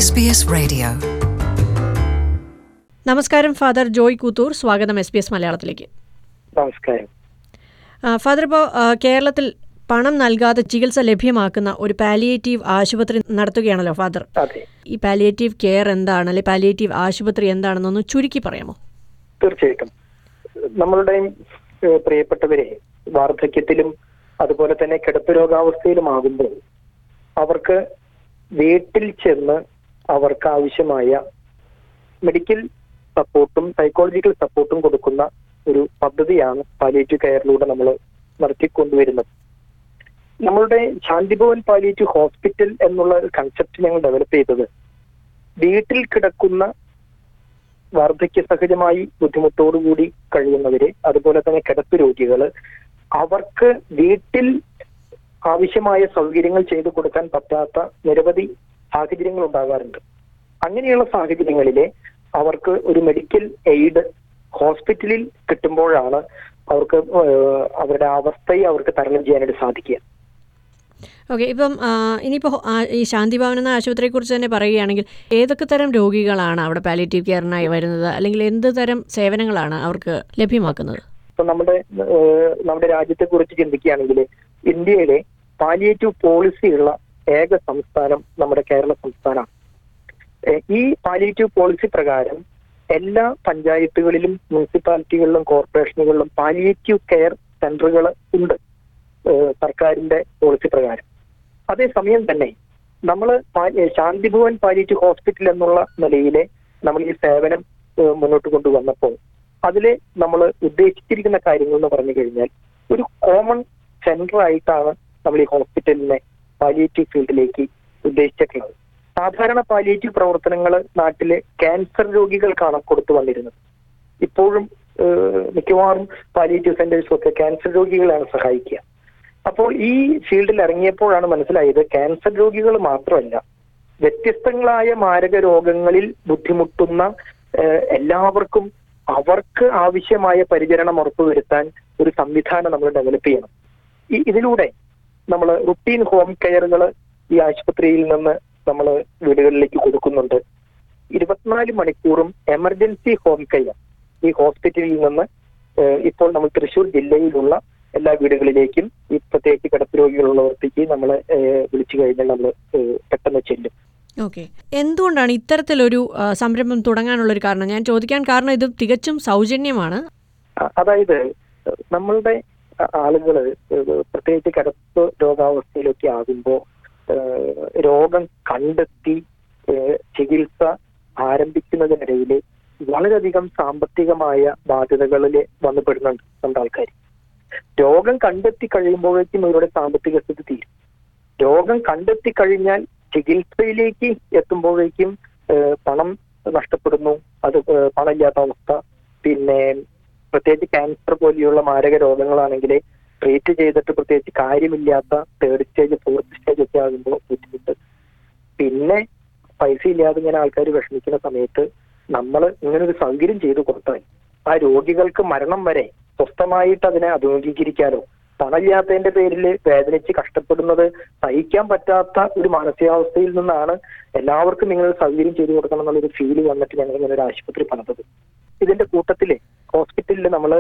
SBS Radio. നമസ്കാരം father Joy Koothur സ്വാഗതം S B S മലയാളത്തിലേക്ക് നമസ്കാരം ആ, ഫാദർ ഇപ്പോൾ ആ, കേരളത്തിൽ പണം നൽകാതെ ചികിത്സ ലഭ്യമാക്കുന്ന ഒരു പാലിയേറ്റീവ് ആശുപത്രി നടത്തുകയാണല്ലോ ഫാദർ അതെ ഈ പാലിയേറ്റീവ് കെയർ എന്താണ് അല്ലെ പാലിയേറ്റീവ് ആശുപത്രി എന്താണെന്നൊന്ന് ചുരുക്കി പറയാമോ തീർച്ചയായിട്ടും നമ്മളുടെ ഏഹ്, പ്രിയപ്പെട്ടവരെ വാർദ്ധക്യത്തിലും അതുപോലെ തന്നെ കിടപ്പ് രോഗാവസ്ഥയിലുമാകുമ്പോൾ അവർക്ക് വീട്ടിൽ ചെന്ന് അവർക്ക് ആവശ്യമായ മെഡിക്കൽ സപ്പോർട്ടും സൈക്കോളജിക്കൽ സപ്പോർട്ടും കൊടുക്കുന്ന ഒരു പദ്ധതിയാണ് പാലിയേറ്റീവ് കെയറിലൂടെ നമ്മൾ നടത്തിക്കൊണ്ടുവരുന്നത് നമ്മളുടെ ശാന്തിഭവൻ പാലിയേറ്റീവ് ഹോസ്പിറ്റൽ എന്നുള്ള ഒരു കൺസെപ്റ്റ് ഞങ്ങൾ ഡെവലപ്പ് ചെയ്തത് വീട്ടിൽ കിടക്കുന്ന വാർദ്ധക്യ സഹജമായി ബുദ്ധിമുട്ടോടുകൂടി കഴിയുന്നവര് അതുപോലെ തന്നെ കിടപ്പ് രോഗികള് അവർക്ക് വീട്ടിൽ ആവശ്യമായ സൗകര്യങ്ങൾ ചെയ്തു കൊടുക്കാൻ പറ്റാത്ത നിരവധി സാഹചര്യങ്ങൾ ഉണ്ടാകാറുണ്ട് അങ്ങനെയുള്ള സാഹചര്യങ്ങളിലെ അവർക്ക് ഒരു മെഡിക്കൽ എയ്ഡ് ഹോസ്പിറ്റലിൽ കിട്ടുമ്പോഴാണ് അവർക്ക് ഏഹ്, അവരുടെ അവസ്ഥയെ അവർക്ക് തരണം ചെയ്യാനായിട്ട് സാധിക്കുക ഓക്കെ ഇപ്പം ആ, ഇനിയിപ്പോൾ ആ, ഈ ശാന്തിഭവൻ എന്ന ആശുപത്രിയെക്കുറിച്ച് തന്നെ പറയുകയാണെങ്കിൽ ഏതൊക്കെ തരം രോഗികളാണ് അവിടെ പാലിയേറ്റീവ് കെയറിനായി വരുന്നത് അല്ലെങ്കിൽ എന്ത് തരം സേവനങ്ങളാണ് അവർക്ക് ലഭ്യമാക്കുന്നത് ഇപ്പൊ നമ്മുടെ ഏഹ്, നമ്മുടെ രാജ്യത്തെ കുറിച്ച് ചിന്തിക്കുകയാണെങ്കിൽ ഇന്ത്യയിലെ പാലിയേറ്റീവ് പോളിസി ഉള്ള ഏക സംസ്ഥാനം നമ്മുടെ കേരള സംസ്ഥാനമാണ് ഏഹ്, ഈ പാലിയേറ്റീവ് പോളിസി പ്രകാരം എല്ലാ പഞ്ചായത്തുകളിലും മുനിസിപ്പാലിറ്റികളിലും കോർപ്പറേഷനുകളിലും പാലിയേറ്റീവ് കെയർ സെന്ററുകൾ ഉണ്ട് ഏഹ്, സർക്കാരിന്റെ പോളിസി പ്രകാരം അതേസമയം തന്നെ നമ്മൾ ശാന്തിഭവൻ പാലിയേറ്റീവ് ഹോസ്പിറ്റൽ എന്നുള്ള നിലയിലെ നമ്മൾ ഈ സേവനം ഏഹ്, മുന്നോട്ട് കൊണ്ടുവന്നപ്പോൾ അതില് നമ്മൾ ഉദ്ദേശിച്ചിരിക്കുന്ന കാര്യങ്ങൾ എന്ന് പറഞ്ഞു കഴിഞ്ഞാൽ ഒരു കോമൺ സെന്റർ ആയിട്ടാണ് നമ്മൾ ഈ ഹോസ്പിറ്റലിനെ പാലിയേറ്റീവ് ഫീൽഡിലേക്ക് ഉദ്ദേശിച്ചിട്ടുള്ളത് സാധാരണ പാലിയേറ്റീവ് പ്രവർത്തനങ്ങൾ നാട്ടിലെ ക്യാൻസർ രോഗികൾക്കാണ് കൊടുത്തു വന്നിരുന്നത് ഇപ്പോഴും ഏഹ്, മിക്കവാറും പാലിയേറ്റീവ് സെന്റേഴ്സും ഒക്കെ ക്യാൻസർ രോഗികളാണ് സഹായിക്കുക അപ്പോൾ ഈ ഫീൽഡിൽ ഇറങ്ങിയപ്പോഴാണ് മനസ്സിലായത് ക്യാൻസർ രോഗികൾ മാത്രമല്ല വ്യത്യസ്തങ്ങളായ മാരക രോഗങ്ങളിൽ ബുദ്ധിമുട്ടുന്ന ഏഹ്, എല്ലാവർക്കും അവർക്ക് ആവശ്യമായ പരിചരണം ഉറപ്പുവരുത്താൻ ഒരു സംവിധാനം നമ്മൾ ഡെവലപ്പ് ചെയ്യണം ഈ ഇതിലൂടെ നമ്മൾ റുട്ടീൻ ഹോം കെയറുകൾ ഈ ആശുപത്രിയിൽ നിന്ന് നമ്മൾ വീടുകളിലേക്ക് കൊടുക്കുന്നുണ്ട് ഇരുപത്തിനാല് മണിക്കൂറും എമർജൻസി ഹോം കെയർ ഈ ഹോസ്പിറ്റലിൽ നിന്ന് ഏഹ്, ഇപ്പോൾ നമ്മൾ തൃശ്ശൂർ ജില്ലയിലുള്ള എല്ലാ വീടുകളിലേക്കും ഈ പ്രത്യേകിച്ച് കിടപ്പ് രോഗികളുള്ളവർക്ക് നമ്മൾ വിളിച്ചു കഴിഞ്ഞാൽ നമ്മൾ പെട്ടെന്ന് ചെല്ലും ഓക്കെ എന്തുകൊണ്ടാണ് ഇത്തരത്തിലൊരു ആ, സംരംഭം തുടങ്ങാനുള്ളൊരു കാരണം ഞാൻ ചോദിക്കാൻ കാരണം ഇത് തികച്ചും സൗജന്യമാണ് അ- അതായത് നമ്മളുടെ ആളുകള് പ്രത്യേകിച്ച് കിടപ്പ് രോഗാവസ്ഥയിലൊക്കെ ആകുമ്പോൾ രോഗം കണ്ടെത്തി ഏഹ്, ചികിത്സ ആരംഭിക്കുന്നതിനിടയിൽ വളരെയധികം സാമ്പത്തികമായ ബാധ്യതകളിൽ വന്നു പെടുന്നുണ്ട് നമ്മുടെ ആൾക്കാർ രോഗം കണ്ടെത്തി കഴിയുമ്പോഴേക്കും ഇവരുടെ സാമ്പത്തിക സ്ഥിതി തീരും രോഗം കണ്ടെത്തി കഴിഞ്ഞാൽ ചികിത്സയിലേക്ക് എത്തുമ്പോഴേക്കും ഏഹ്, പണം നഷ്ടപ്പെടുന്നു അത് ഏഹ്, പണമില്ലാത്ത അവസ്ഥ പിന്നെ പ്രത്യേകിച്ച് ക്യാൻസർ പോലെയുള്ള മാരക രോഗങ്ങളാണെങ്കിൽ ട്രീറ്റ് ചെയ്തിട്ട് പ്രത്യേകിച്ച് കാര്യമില്ലാത്ത തേർഡ് സ്റ്റേജ് ഫോർത്ത് സ്റ്റേജ് ഒക്കെ ആകുമ്പോൾ ബുദ്ധിമുട്ട് പിന്നെ പൈസ ഇല്ലാതെ ഇങ്ങനെ ആൾക്കാർ വിഷമിക്കുന്ന സമയത്ത് നമ്മൾ ഇങ്ങനെ ഒരു സൗകര്യം ചെയ്തു കൊടുത്താൽ ആ രോഗികൾക്ക് മരണം വരെ സ്വസ്ഥമായിട്ട് അതിനെ അഭിമുഖീകരിക്കാനോ പണമില്ലാത്തതിന്റെ പേരിൽ വേദനിച്ച് കഷ്ടപ്പെടുന്നത് സഹിക്കാൻ പറ്റാത്ത ഒരു മാനസികാവസ്ഥയിൽ നിന്നാണ് എല്ലാവർക്കും നിങ്ങൾ സൗകര്യം ചെയ്തു കൊടുക്കണം എന്നുള്ളൊരു ഫീല് വന്നിട്ട് ഞങ്ങൾ ഇങ്ങനെ ഒരു ആശുപത്രി പണിതത് ഇതിന്റെ കൂട്ടത്തില് ഹോസ്പിറ്റലിൽ നമ്മൾ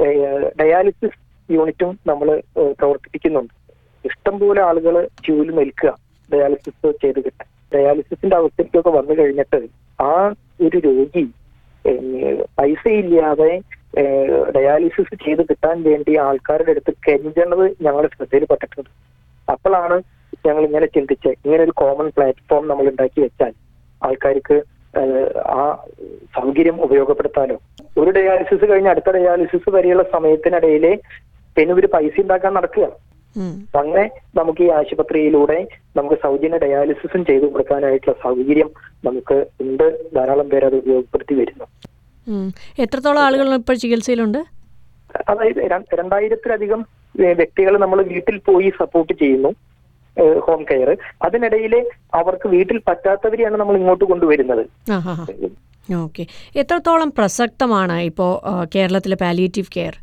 ഡയാലിസിസ് യൂണിറ്റും നമ്മൾ പ്രവർത്തിപ്പിക്കുന്നുണ്ട് ഇഷ്ടംപോലെ ആളുകൾ ക്യൂവിൽ നിൽക്കുക ഡയാലിസിസ് ചെയ്ത് കിട്ടാൻ ഡയാലിസിസിന്റെ അവസ്ഥയ്ക്കൊക്കെ വന്നു കഴിഞ്ഞിട്ട് ആ ഒരു രോഗി ഏഹ്, പൈസ ഇല്ലാതെ ഏഹ്, ഡയാലിസിസ് ചെയ്ത് കിട്ടാൻ വേണ്ടി ആൾക്കാരുടെ അടുത്ത് കെഞ്ചണത് ഞങ്ങളുടെ ശ്രദ്ധയിൽപ്പെട്ടിട്ടുണ്ട് അപ്പോഴാണ് ഞങ്ങൾ ഇങ്ങനെ ചിന്തിച്ച് ഇങ്ങനെ ഒരു കോമൺ പ്ലാറ്റ്ഫോം നമ്മൾ ഉണ്ടാക്കി വെച്ചാൽ ആൾക്കാർക്ക് ഏഹ്, ആ സൗകര്യം ഉപയോഗപ്പെടുത്താലോ ഒരു ഡയാലിസിസ് കഴിഞ്ഞ് അടുത്ത ഡയാലിസിസ് വരെയുള്ള സമയത്തിനിടയിലെ പിന്നെ ഇവര് പൈസ ഉണ്ടാക്കാൻ നടക്കുക ഉം. അപ്പൊ അങ്ങനെ നമുക്ക് ഈ ആശുപത്രിയിലൂടെ നമുക്ക് സൗജന്യ ഡയാലിസിസും ചെയ്തു കൊടുക്കാനായിട്ടുള്ള സൗകര്യം നമുക്ക് ഉണ്ട് ധാരാളം പേര് അത് ഉപയോഗപ്പെടുത്തി വരുന്നു ഉം. എത്രത്തോളം ആളുകൾ ഇപ്പോൾ ചികിത്സയിലുണ്ട് അതായത് ര- രണ്ടായിരത്തിലധികം വ്യക്തികൾ നമ്മൾ വീട്ടിൽ പോയി സപ്പോർട്ട് ചെയ്യുന്നു ഹോം കെയർ അതിനിടയിൽ അവർക്ക് വീട്ടിൽ പറ്റാത്തവരെയാണ് നമ്മൾ ഇങ്ങോട്ട് കൊണ്ടുവരുന്നത് ആ ഹാ ഹാ ഓക്കെ എത്രത്തോളം പ്രസക്തമാണ് ഇപ്പോൾ കേരളത്തിലെ പാലിയേറ്റീവ് കെയർ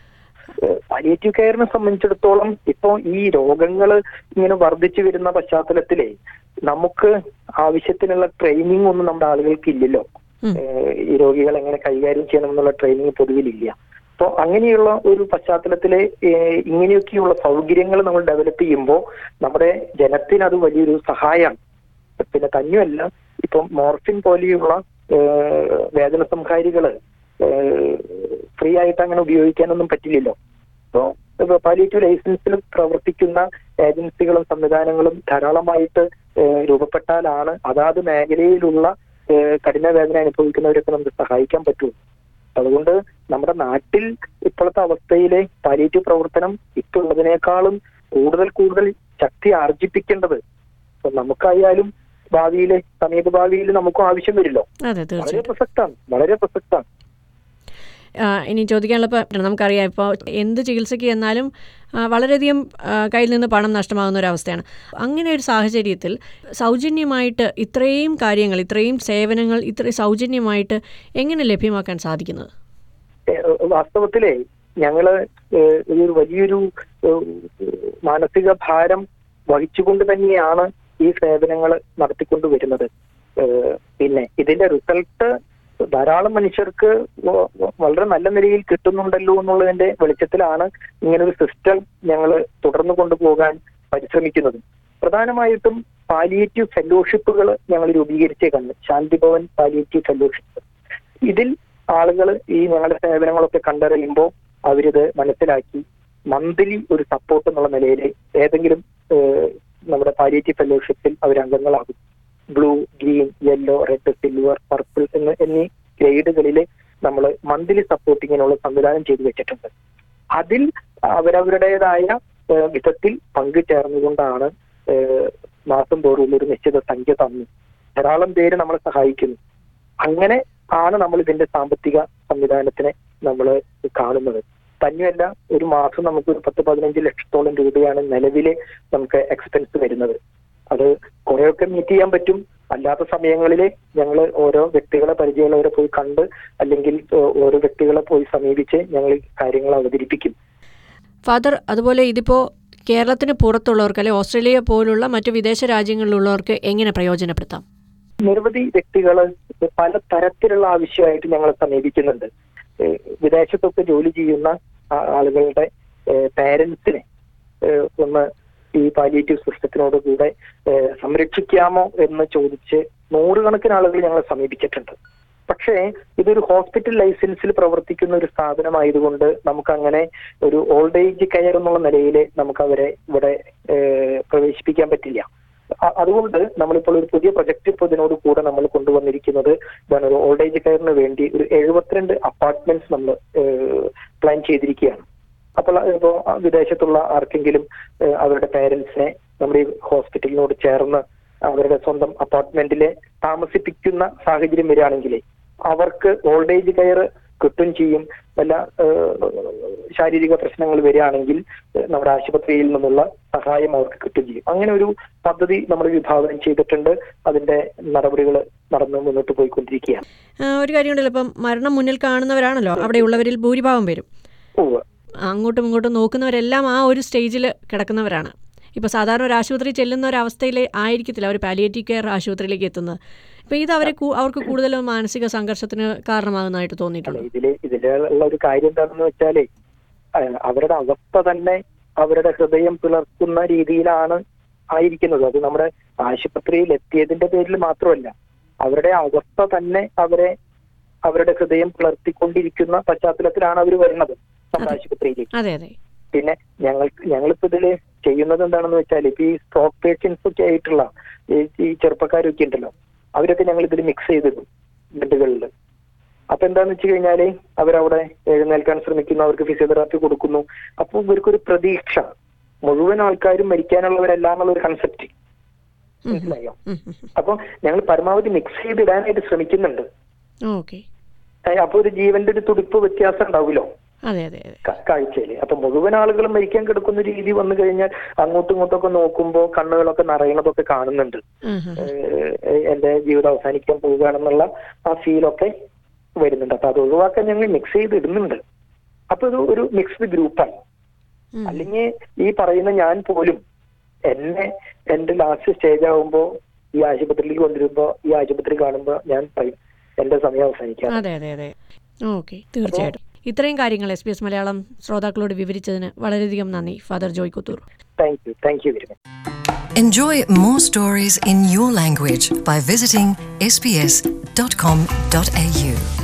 പാലിയേറ്റീവ് കെയറിനെ സംബന്ധിച്ചിടത്തോളം ഇപ്പൊ ഈ രോഗങ്ങൾ ഇങ്ങനെ വർദ്ധിച്ചു വരുന്ന പശ്ചാത്തലത്തിലെ നമുക്ക് ആവശ്യത്തിനുള്ള ട്രെയിനിങ് ഒന്നും നമ്മുടെ ആളുകൾക്ക് ഇല്ലല്ലോ ഉം. ഏഹ് ഈ രോഗികൾ എങ്ങനെ കൈകാര്യം ചെയ്യണം എന്നുള്ള ട്രെയിനിങ് പൊതുവിലില്ല അപ്പോൾ അങ്ങനെയുള്ള ഒരു പശ്ചാത്തലത്തില് ഏഹ് ഇങ്ങനെയൊക്കെയുള്ള സൗകര്യങ്ങൾ നമ്മൾ ഡെവലപ്പ് ചെയ്യുമ്പോൾ നമ്മുടെ ജനത്തിന് അത് വലിയൊരു സഹായമാണ് പിന്നെ തന്നെയല്ല ഇപ്പം മോർഫിൻ പോലെയുള്ള ഏഹ് വേദന സംഹാരികള് ഫ്രീ ആയിട്ട് അങ്ങനെ ഉപയോഗിക്കാനൊന്നും പറ്റില്ലല്ലോ അപ്പോൾ പാലിയേറ്റീവ് ലൈസൻസിൽ പ്രവർത്തിക്കുന്ന ഏജൻസികളും സംവിധാനങ്ങളും ധാരാളമായിട്ട് ഏഹ് രൂപപ്പെട്ടാലാണ് അതാത് മേഖലയിലുള്ള ഏഹ് കഠിന വേദന അനുഭവിക്കുന്നവരൊക്കെ നമുക്ക് സഹായിക്കാൻ പറ്റുള്ളൂ അതുകൊണ്ട് നമ്മുടെ നാട്ടിൽ ഇപ്പോഴത്തെ അവസ്ഥയിലെ പാലിയേറ്റീവ് പ്രവർത്തനം ഇപ്പോൾ ഉള്ളതിനേക്കാളും കൂടുതൽ കൂടുതൽ ശക്തി ആർജിപ്പിക്കേണ്ടത് ഇപ്പൊ നമുക്കായാലും ഭാവിയിലെ സമീപ ഭാവിയിൽ നമുക്കും ആവശ്യം വരില്ലോ അതെ വളരെ തീർച്ചയായിട്ടും പ്രസക്താണ് വളരെ പ്രസക്താണ് ആ, ഇനി ചോദിക്കാനുള്ള ഇപ്പോൾ നമുക്കറിയാം ഇപ്പോൾ എന്ത് ചികിത്സയ്ക്ക് എന്നാലും ആ, വളരെയധികം ആ, കയ്യിൽ നിന്ന് പണം നഷ്ടമാകുന്ന ഒരു അവസ്ഥയാണ് അങ്ങനെ ഒരു സാഹചര്യത്തിൽ സൗജന്യമായിട്ട് ഇത്രയും കാര്യങ്ങൾ ഇത്രയും സേവനങ്ങൾ ഇത്രയും സൗജന്യമായിട്ട് എങ്ങനെ ലഭ്യമാക്കാൻ സാധിക്കുന്നത് ഏഹ് വാസ്തവത്തിലേ ഞങ്ങള് ഏഹ് ഒരു വലിയൊരു ഏഹ് മാനസിക ഭാരം വഹിച്ചുകൊണ്ട് തന്നെയാണ് ഈ സേവനങ്ങൾ നടത്തിക്കൊണ്ട് വരുന്നത് ഏഹ് പിന്നെ ഇതിന്റെ റിസൾട്ട് ധാരാളം മനുഷ്യർക്ക് വ- വ- വളരെ നല്ല നിലയിൽ കിട്ടുന്നുണ്ടല്ലോ എന്നുള്ളതിന്റെ വെളിച്ചത്തിലാണ് ഇങ്ങനെ ഒരു സിസ്റ്റം ഞങ്ങൾ തുടർന്ന് കൊണ്ടുപോകാൻ പരിശ്രമിക്കുന്നത് പ്രധാനമായിട്ടും പാലിയേറ്റീവ് ഫെലോഷിപ്പുകൾ ഞങ്ങൾ രൂപീകരിച്ചേക്കാണ് ശാന്തിഭവൻ പാലിയേറ്റീവ് ഫെലോഷിപ്പ് ഇതിൽ ആളുകൾ ഈ ഞങ്ങളുടെ സേവനങ്ങളൊക്കെ കണ്ടറിയുമ്പോൾ അവരിത് മനസ്സിലാക്കി മന്ത്ലി ഒരു സപ്പോർട്ട് എന്നുള്ള നിലയിൽ ഏതെങ്കിലും ഏഹ്, നമ്മുടെ പാലിയേറ്റീവ് ഫെലോഷിപ്പിൽ അവർ അംഗങ്ങളാകും blue green yellow red silver purple എന്ന് എന്നീ ഗ്രേഡുകളിൽ നമ്മൾ മന്ത്ലി സപ്പോർട്ടിങ്ങിനുള്ള സംവിധാനം ചെയ്തു വെച്ചിട്ടുണ്ട് അതിൽ അവരവരുടേതായ ഏഹ്, വിധത്തിൽ പങ്കുചേർന്നുകൊണ്ടാണ് ഏഹ്, മാസം തോറും ഒരു നിശ്ചിത സംഖ്യ തന്നു ധാരാളം പേര് നമ്മളെ സഹായിക്കുന്നു അങ്ങനെ ആണ് നമ്മൾ ഇതിന്റെ സാമ്പത്തിക സംവിധാനത്തിനെ നമ്മൾ കാണുന്നത് തന്നെയല്ല ഒരു മാസം നമുക്ക് ഒരു പത്ത് പതിനഞ്ച് ലക്ഷത്തോളം രൂപയാണ് നിലവിലെ നമുക്ക് എക്സ്പെൻസ് വരുന്നത് അത് കുറെയൊക്കെ മീറ്റ് ചെയ്യാൻ പറ്റും അല്ലാത്ത സമയങ്ങളിൽ ഞങ്ങൾ ഓരോ വ്യക്തികളെ പരിചയമുള്ളവരെ പോയി കണ്ട് അല്ലെങ്കിൽ ഏഹ്, ഓരോ വ്യക്തികളെ പോയി സമീപിച്ച് ഞങ്ങൾ ഈ കാര്യങ്ങൾ അവതരിപ്പിക്കും ഫാദർ അതുപോലെ ഇതിപ്പോൾ കേരളത്തിന് പുറത്തുള്ളവർക്ക് അല്ലെങ്കിൽ ഓസ്ട്രേലിയ പോലുള്ള മറ്റു വിദേശ രാജ്യങ്ങളിലുള്ളവർക്ക് എങ്ങനെ പ്രയോജനപ്പെടുത്താം നിരവധി വ്യക്തികൾ പല തരത്തിലുള്ള ആവശ്യമായിട്ട് ഞങ്ങളെ സമീപിക്കുന്നുണ്ട് ഏഹ് വിദേശത്തൊക്കെ ജോലി ചെയ്യുന്ന ആ- ആളുകളുടെ പേരൻസിനെ ഒന്ന് ഈ പാലിയേറ്റീവ് സിസ്റ്റത്തിനോട് കൂടെ ഏഹ് സംരക്ഷിക്കാമോ എന്ന് ചോദിച്ച് നൂറുകണക്കിന് ആളുകൾ ഞങ്ങളെ സമീപിച്ചിട്ടുണ്ട് പക്ഷേ ഇതൊരു ഹോസ്പിറ്റൽ ലൈസൻസിൽ പ്രവർത്തിക്കുന്ന ഒരു സ്ഥാപനമായതുകൊണ്ട് നമുക്ക് അങ്ങനെ ഒരു ഓൾഡ് ഏജ് കെയർ എന്നുള്ള നിലയിൽ നമുക്ക് അവരെ ഇവിടെ ഏഹ് പ്രവേശിപ്പിക്കാൻ പറ്റില്ല അ- അതുകൊണ്ട് നമ്മളിപ്പോൾ ഒരു പുതിയ പ്രൊജക്ട് ഇപ്പോൾ ഇതിനോട് കൂടെ നമ്മൾ കൊണ്ടുവന്നിരിക്കുന്നത് ഇതാണ് ഒരു ഓൾഡ് ഏജ് കെയറിന് വേണ്ടി ഒരു എഴുപത്തിരണ്ട് അപ്പാർട്ട്മെന്റ്സ് നമ്മൾ പ്ലാൻ ചെയ്തിരിക്കുകയാണ് അപ്പോൾ ഇപ്പോൾ വിദേശത്തുള്ള ആർക്കെങ്കിലും ഏഹ് അവരുടെ പേരൻസിനെ നമ്മുടെ ഈ ഹോസ്പിറ്റലിനോട് ചേർന്ന് അവരുടെ സ്വന്തം അപ്പാർട്ട്മെന്റിലെ താമസിപ്പിക്കുന്ന സാഹചര്യം വരികയാണെങ്കിൽ അവർക്ക് ഓൾഡ് ഏജ് കെയർ കിട്ടും ചെയ്യും വല്ല ഏഹ്, ശാരീരിക പ്രശ്നങ്ങൾ വരികയാണെങ്കിൽ ഏഹ്, നമ്മുടെ ആശുപത്രിയിൽ നിന്നുള്ള സഹായം അവർക്ക് കിട്ടും ചെയ്യും അങ്ങനെ ഒരു പദ്ധതി നമ്മൾ വിഭാവനം ചെയ്തിട്ടുണ്ട് അതിന്റെ നടപടികൾ നടന്ന് മുന്നോട്ട് പോയിക്കൊണ്ടിരിക്കുകയാണ് ആ, ഒരു കാര്യമുണ്ടല്ലോ ഇപ്പം മരണം മുന്നിൽ കാണുന്നവരാണല്ലോ അവിടെയുള്ളവരിൽ ഭൂരിഭാഗം പേരും ഉവ്വ്. അങ്ങോട്ടും ഇങ്ങോട്ടും നോക്കുന്നവരെല്ലാം ആ ഒരു സ്റ്റേജിൽ കിടക്കുന്നവരാണ് ഇപ്പോൾ സാധാരണ ഒരു ആശുപത്രി ചെല്ലുന്ന ഒരു അവസ്ഥയിൽ ആയിരിക്കത്തില്ല അവർ പാലിയേറ്റീവ് കെയർ ആശുപത്രിയിലേക്ക് എത്തുന്നത് അപ്പോൾ ഇത് അവരെ കൂ- അവർക്ക് കൂടുതൽ മാനസിക സംഘർഷത്തിന് കാരണമാകുന്നതായിട്ട് അല്ല തോന്നിയിട്ടുണ്ട് ഇതില് ഇതിലുള്ള ഒരു കാര്യം എന്താണെന്ന് വെച്ചാലേ അഹ് അവരുടെ അവസ്ഥ തന്നെ അവരുടെ ഹൃദയം പിളർക്കുന്ന രീതിയിലാണ് ആയിരിക്കുന്നത് അത് നമ്മുടെ ആശുപത്രിയിൽ എത്തിയതിന്റെ പേരിൽ മാത്രമല്ല അവരുടെ അവസ്ഥ തന്നെ അവരെ അവരുടെ ഹൃദയം പിളർത്തിക്കൊണ്ടിരിക്കുന്ന പശ്ചാത്തലത്തിലാണ് അവർ വരുന്നത് നമ്മുടെ അതെ. ആശുപത്രിയിലേക്ക് അതെ അതെ പിന്നെ ഞങ്ങൾ ഞങ്ങളിപ്പോ ഇതില് ചെയ്യുന്നത് എന്താണെന്ന് വെച്ചാൽ ഇപ്പൊ ഈ സ്ട്രോക്ക് പേഷ്യൻസ് ഒക്കെ ആയിട്ടുള്ള ഈ- ഈ ചെറുപ്പക്കാരൊക്കെ ഉണ്ടല്ലോ അവരൊക്കെ ഞങ്ങൾ ഇതിൽ മിക്സ് ചെയ്തിടും ബെഡുകളിൽ അപ്പൊ എന്താന്ന് വെച്ച് കഴിഞ്ഞാല് അവരവിടെ എഴുന്നേൽക്കാൻ ശ്രമിക്കുന്നു അവർക്ക് ഫിസിയോതെറാപ്പി കൊടുക്കുന്നു അപ്പൊ ഇവർക്കൊരു പ്രതീക്ഷ മുഴുവൻ ആൾക്കാരും മരിക്കാനുള്ളവരല്ല എന്നുള്ള ഒരു കൺസെപ്റ്റ് മനസ്സിലായോ ഉം, ഉം, ഉം. അപ്പൊ ഞങ്ങൾ പരമാവധി മിക്സ് ചെയ്തിടാനായിട്ട് ശ്രമിക്കുന്നുണ്ട് ഓക്കെ ഏ, അപ്പൊ ഒരു ജീവന്റെ ഒരു തുടിപ്പ് വ്യത്യാസം ഉണ്ടാവുമല്ലോ അതെ അതെ അതെ ക- കാഴ്ചയില് അപ്പൊ മുഴുവൻ ആളുകളും മരിക്കാൻ കിടക്കുന്ന രീതി വന്നു കഴിഞ്ഞാൽ അങ്ങോട്ടും ഇങ്ങോട്ടും ഒക്കെ നോക്കുമ്പോൾ കണ്ണുകളൊക്കെ നിറയണതൊക്കെ കാണുന്നുണ്ട് ഉം, ഉം, ഉം. ഏഹ് എന്റെ ജീവിതം അവസാനിക്കാൻ പോവുകയാണെന്നുള്ള ആ ഫീലൊക്കെ വരുന്നുണ്ട് അപ്പൊ അത് ഒഴിവാക്കാൻ ഞങ്ങൾ മിക്സ് ചെയ്ത് ഇടുന്നുണ്ട് അപ്പൊ ഇത് ഒരു മിക്സ്ഡ് ഗ്രൂപ്പാണ് ഉം. അല്ലെങ്കിൽ ഈ പറയുന്ന ഞാൻ പോലും എന്നെ എന്റെ ലാസ്റ്റ് സ്റ്റേജ് ആകുമ്പോ ഈ ആശുപത്രിയിൽ കൊണ്ടുവരുമ്പോ ഈ ആശുപത്രി കാണുമ്പോ ഞാൻ പറയും എന്റെ സമയം അവസാനിക്കാം അതെ അതെ അതെ ഓക്കെ തീർച്ചയായിട്ടും ഇത്രയും കാര്യങ്ങൾ എസ് ബി എസ് മലയാളം ശ്രോതാക്കളോട് വിവരിച്ചതിന് വളരെയധികം നന്ദി father Joy Kuthur thank you thank you very much Enjoy more stories in your language by visiting sbs.com.au.